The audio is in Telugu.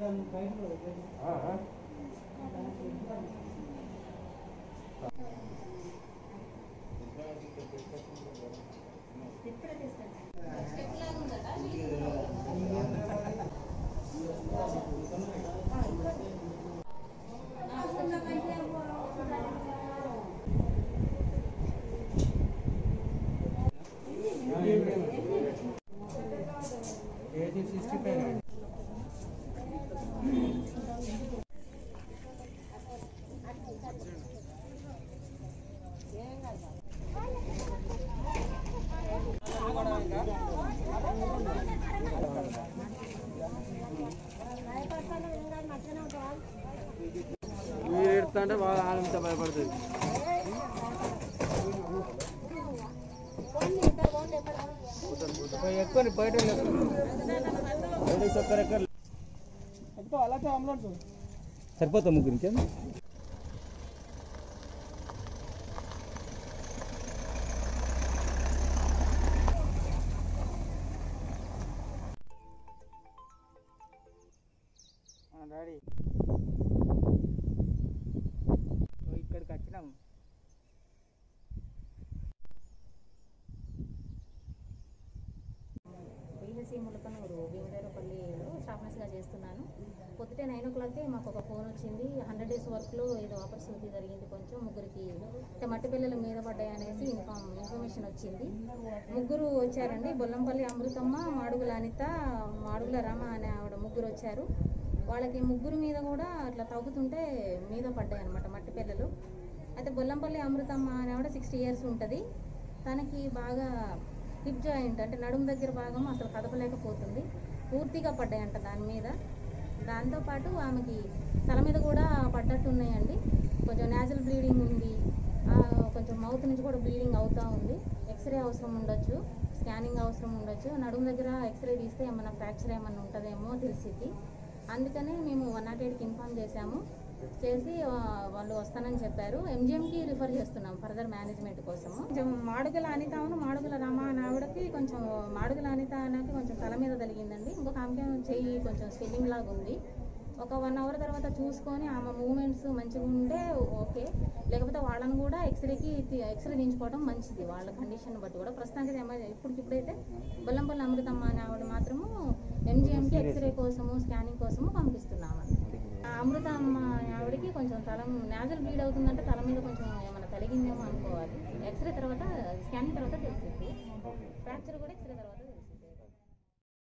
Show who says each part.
Speaker 1: ఏజ్ సిక్స్టీ ఫైవ్ మీరు ఎడుతా అంటే బాగా ఆనంద భయపడుతుంది ఎక్కువ బయట
Speaker 2: సరిపోతా ముగ్గురు ఇంకేం
Speaker 1: డాడీ ఇక్కడికి వచ్చినాం
Speaker 3: బీహెచ్సి ములకనూరు భీమదేవరపల్లిలో స్టాఫ్ నర్స్గా చేస్తున్నాను పొద్దుటే నైన్ ఓ క్లాక్కి మాకు ఒక ఫోన్ వచ్చింది హండ్రెడ్ డేస్ వర్క్లో ఏదో ఆపర్చునిటీ జరిగింది కొంచెం ముగ్గురికి అంటే మట్టి పిల్లల మీద పడ్డాయి అనేసి ఇన్ఫామ్ ఇన్ఫర్మేషన్ వచ్చింది ముగ్గురు వచ్చారండి బొల్లంపల్లి అమృతమ్మ మాడుగుల అనిత మాడుగుల రమ అనే ఆవిడ ముగ్గురు వచ్చారు వాళ్ళకి ముగ్గురు మీద కూడా అట్లా తవ్వుతుంటే మీద పడ్డాయి అనమాట మట్టి పిల్లలు అయితే బొల్లంపల్లి అమృతమ్మ అనే ఆవిడ సిక్స్టీ ఇయర్స్ ఉంటుంది తనకి బాగా హిప్ జాయింట్ అంటే నడుము దగ్గర భాగం అసలు కదపలేకపోతుంది పూర్తిగా పడ్డాయంట దాని మీద దాంతోపాటు ఆమెకి తల మీద కూడా పడ్డట్టు ఉన్నాయండి కొంచెం నేచురల్ బ్లీడింగ్ ఉంది ఆ, కొంచెం మౌత్ నుంచి కూడా బ్లీడింగ్ అవుతూ ఉంది ఎక్స్రే అవసరం ఉండొచ్చు స్కానింగ్ అవసరం ఉండొచ్చు నడుము దగ్గర ఎక్స్రే తీస్తే ఏమన్నా ఫ్రాక్చర్ ఏమన్నా ఉంటుందేమో తెలిసిద్ది అందుకనే మేము వన్ నాట్ ఎయిట్కి ఇన్ఫామ్ చేశాము చేసి ఆ, వాళ్ళు వస్తానని చెప్పారు ఎంజిఎంకి రిఫర్ చేస్తున్నాం ఫర్దర్ మేనేజ్మెంట్ కోసము కొంచెం మాడుగుల అనితను మాడుగుల రమ అనే ఆవిడకి కొంచెం మాడుగుల అనిత అనేది కొంచెం తల మీద తగిలిందండి ఇంకొక ఆమెకి చెయ్యి కొంచెం స్వెల్లింగ్ లాగా ఉంది ఒక వన్ అవర్ తర్వాత చూసుకొని ఆమె మూమెంట్స్ మంచిగా ఉంటే ఓకే లేకపోతే వాళ్ళని కూడా ఎక్స్రేకి ఎక్స్రే తీయించుకోవడం మంచిది వాళ్ళ కండిషన్ బట్టి కూడా ప్రస్తుతానికి ఏమో ఇప్పటికిప్పుడైతే బొల్లంపల్లి అమృతమ్మ అనే ఆవిడ మాత్రము ఎంజిఎంకి ఎక్స్రే కోసము స్కానింగ్ కోసము పంపిస్తున్నాము ఆ అమృత అమ్మ ఆవిడకి కొంచెం తల నేజల్ బ్లీడ్ అవుతుందంటే తల మీద కొంచెం ఏమైనా తలిగిందేమో అనుకోవాలి ఎక్స్రే తర్వాత స్కానింగ్ తర్వాత తెలిసింది ఫ్రాక్చర్ కూడా ఎక్స్రే తర్వాత తెలిసింది